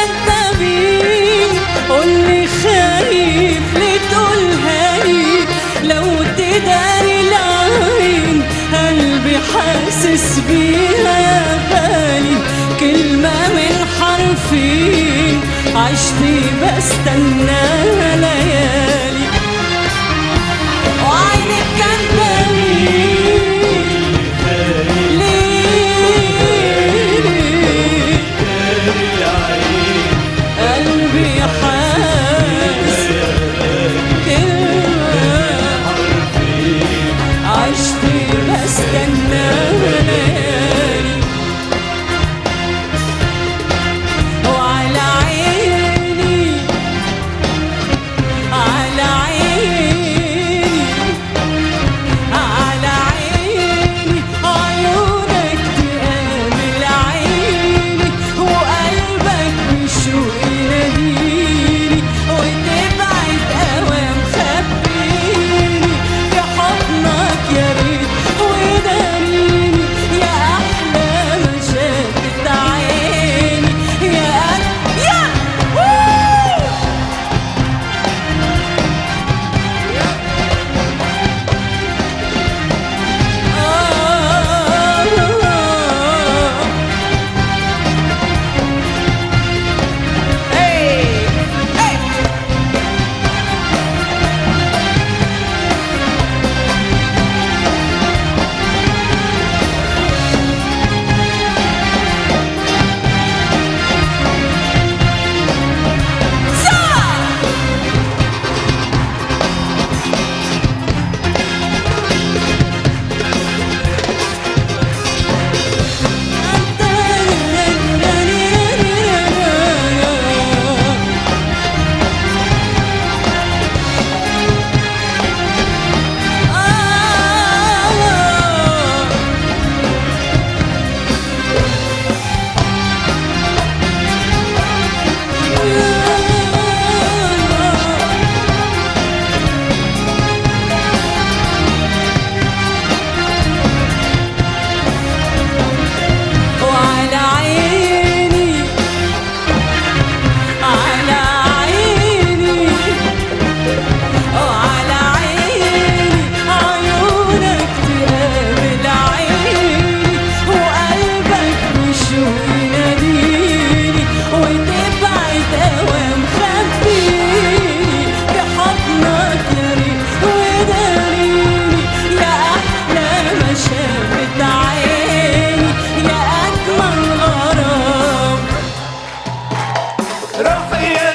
انت مين قولي خايف ليه تقولها لي لو تداري العين قلبي حاسس بيها يا غالي كلمة من حرفين عشت بستناها ليالي وعينك كان دليل ليه قلبي حاس كلمة عشت بستنى ليالي وعلى عيني على عيني على عيني عيونك تقابل عيني وقلبك بشوق يناديني وتبعد اوام خبيني في حضنك يا ريت وداريني يا احلى ما شافت عيني يا قلب يا ووو وعلى عيني على عيني وعلى عيني عيونك تقابل عيني وقلبك بشوق يناديني وتبعد اوام خبيني بحضنك يا ريت وداريني يا احلى ما شافت عيني يا اجمل غرام روحي يا